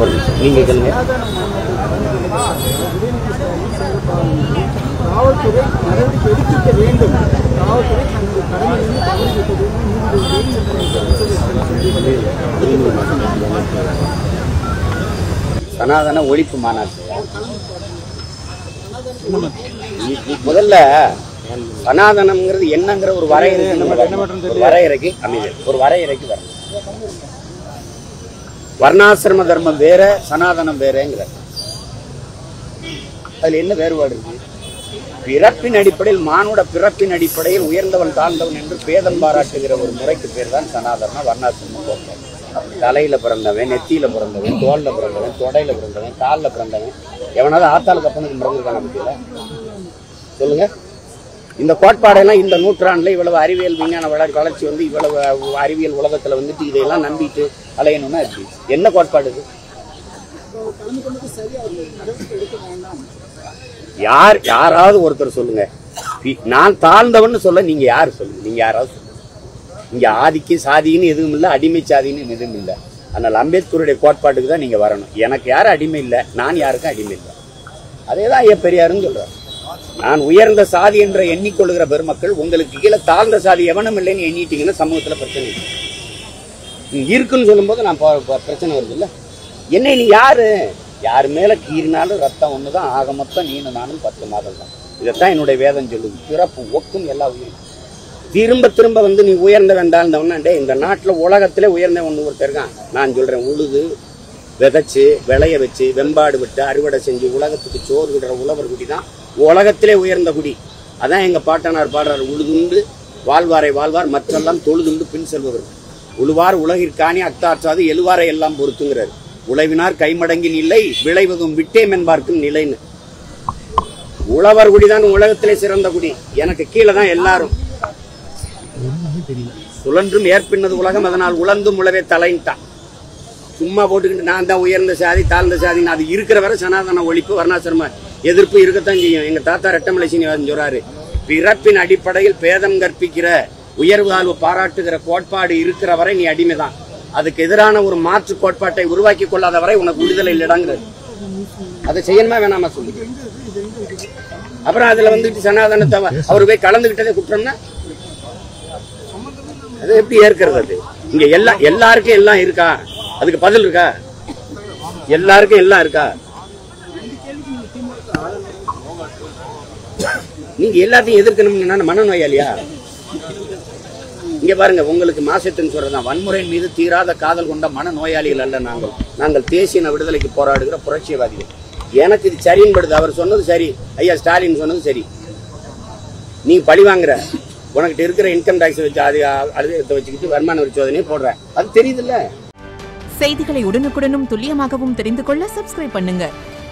ஒரு நிமிஷம். நீங்க கேளுங்க காவல்துறை நடவடிக்கை எடுக்க வேண்டும் காவல்துறை தனது கடமையை தவறிவிட்டது சனாதன ஒழிப்பு மாநாட்டு இ- இ- முதல்ல சனாதனம்ங்கிறது என்னங்கிற ஒரு வரையறைக்கு நம்ம வரணும். ஒரு வரையறைக்கு அமைதி ஒரு வரையறைக்கு வரணும் வர்ணாசிரம தர்மம் வேற சனாதனம் வேறங்கிற அதுல என்ன வேறுபாடு இருக்கு பிறப்பின் அடிப்படையில் மானுட பிறப்பின் அடிப்படையில் உயர்ந்தவன் தாழ்ந்தவன் என்று பேதம் பாராட்டுகிற ஒரு முறைக்கு பேர் தான் சனாதன வர்ணாசிரம கோட்பாடு தலையில பிறந்தவன் நெத்தியில பிறந்தவன் தோல்ல பிறந்தவன் தொடையில பிறந்தவன் கால்ல பிறந்தவன் எவனாவது ஆத்தாளுக்கு அப்பனுக்கு பிறந்திருக்கான பத்தியில சொல்லுங்க இந்த கோட்பாடெல்லாம் இந்த நூற்றாண்டுல இவ்வளவு அறிவியல் விஞ்ஞான வளர்ச்சி வளர்ச்சி வந்து இவ்வளவு அறிவியல் உலகத்துல வந்துட்டு இதையெல்லாம் நம்பிட்டு அலையணும்னா எப்படி என்ன கோட்பாடு இது யார் யாராவது ஒருத்தர் சொல்லுங்க இ- நான் தாழ்ந்தவன்னு சொல்ல நீங்க யாரு சொல்லுங்க நீங்க யாராவது சொல்லுங்க இங்க ஆதிக்கு சாதின்னு எதுவும் இல்லை அடிமை சாதின்னு எதுவும் இல்லை அதனால அம்பேத்கருடைய கோட்பாட்டுக்கு தான் நீங்க வரணும் எனக்கு யாரும் அடிமை இல்லை நான் யாருக்கும் அடிமை இல்லை அதே தான் ஐயா பெரியாருன்னு சொல்றாரு நான் உயர்ந்த சாதி என்ற எண்ணிக்கொள்கிற பெருமக்கள் உங்களுக்கு கீழே தாழ்ந்த சாதி எவனும் இல்லைன்னு எண்ணிட்டீங்கன்னா சமூகத்துல பிரச்சனை இல்லை நீங்க இருக்குன்னு சொல்லும்போது நான் ப- ப- பிரச்சனை வருது இல்ல என்னை நீ யாரு யார் மேல கீறினாலும் ரத்தம் ஒண்ணுதான் ஆக மொத்தம் நீனு நானும் பத்து மாதம் தான் இதைத்தான் என்னுடைய வேதம் சொல்லுது பிறப்பு ஒக்கும் எல்லா உயிரும் திரும்ப திரும்ப வந்து நீ உயர்ந்த வேண்டாந்தவனா டே இந்த நாட்டுல உலகத்திலே உயர்ந்த ஒன்று ஒருத்தர் இருக்கான் நான் சொல்றேன் உழுது விதைச்சு விளைய வச்சு வெம்பாடு விட்டு அறுவடை செஞ்சு உலகத்துக்கு சோறு விடுற உழவர் குடி தான் உலகத்திலே உயர்ந்த குடி அதான் எங்க பாட்டனார் பாடுறார் உழுதுண்டு வாழ்வாரை வாழ்வார் மற்றெல்லாம் தொழுதுண்டு பின் செல்பவர் உழுவார் உலகிற்காணி அத்தாற்றாது எழுவாரை எல்லாம் பொறுத்துங்கிறார் உழைவினார் கைமடங்கின் இல்லை விளைவதும் விட்டேம் என்பார்க்கும் நிலைன்னு உழவர் குடிதான் உலகத்திலே சிறந்த குடி எனக்கு கீழே தான் எல்லாரும் சுழன்றும் ஏற்பின்னது உலகம் அதனால் உழந்தும் உழவே தலைன்ட்டான் சும்மா போட்டுக்கிட்டு நான் தான் உயர்ந்த சாதி தாழ்ந்த சாதின்னு அது இருக்கிற வரை சனாதன ஒழிப்பு வர்ணாசிரம எதிர்ப்பு இருக்கத்தான் செய்யும் எங்க தாத்தா ரெட்டமலை சீனிவாசன் சொல்றாரு பிறப்பின் அடிப்படையில் பேதம் கற்பிக்கிற உயர்வு தாழ்வு பாராட்டுகிற கோட்பாடு இருக்கிற வரை நீ அடிமைதான் அதுக்கு எதிரான ஒரு மாற்று கோட்பாட்டை உருவாக்கி கொள்ளாத வரை உனக்கு விடுதலை இல்லடாங்கிறது அதை செய்யணுமா வேணாமா சொல்லு அப்புறம் அதுல வந்துட்டு சனாதனத்தை அவ- அவர் போய் கலந்துகிட்டதே குற்றம்னா அது எப்படி ஏற்கிறது அது இங்க எல்லா எல்லாருக்கும் எல்லாம் இருக்கா அதுக்கு பதில் இருக்கா எல்லாருக்கும் எல்லாம் இருக்கா நீங்க எல்லாத்தையும் எதிர்க்கணும்னு நான் மனநோயாளியா இங்க பாருங்க உங்களுக்கு மாசத்துன்னு சொல்றதான் வன்முறையின் மீது தீராத காதல் கொண்ட மனநோயாளிகள் அல்ல நாங்கள் நாங்கள் தேசிய விடுதலைக்கு போராடுகிற புரட்சிவாதிகள் எனக்கு இது சரின்னு படுது அவர் சொன்னது சரி ஐயா ஸ்டாலின் சொன்னது சரி நீ பழி வாங்குற உனக்கிட்ட இருக்கிற இன்கம் டாக்ஸ் வச்சு அது அலுவலகத்தை வச்சுக்கிட்டு வருமான வரி சோதனையை போடுற அது தெரியுதுல்ல செய்திகளை உடனுக்குடனும் துல்லியமாகவும் தெரிந்து கொள்ள சப்ஸ்கிரைப் பண்ணுங்க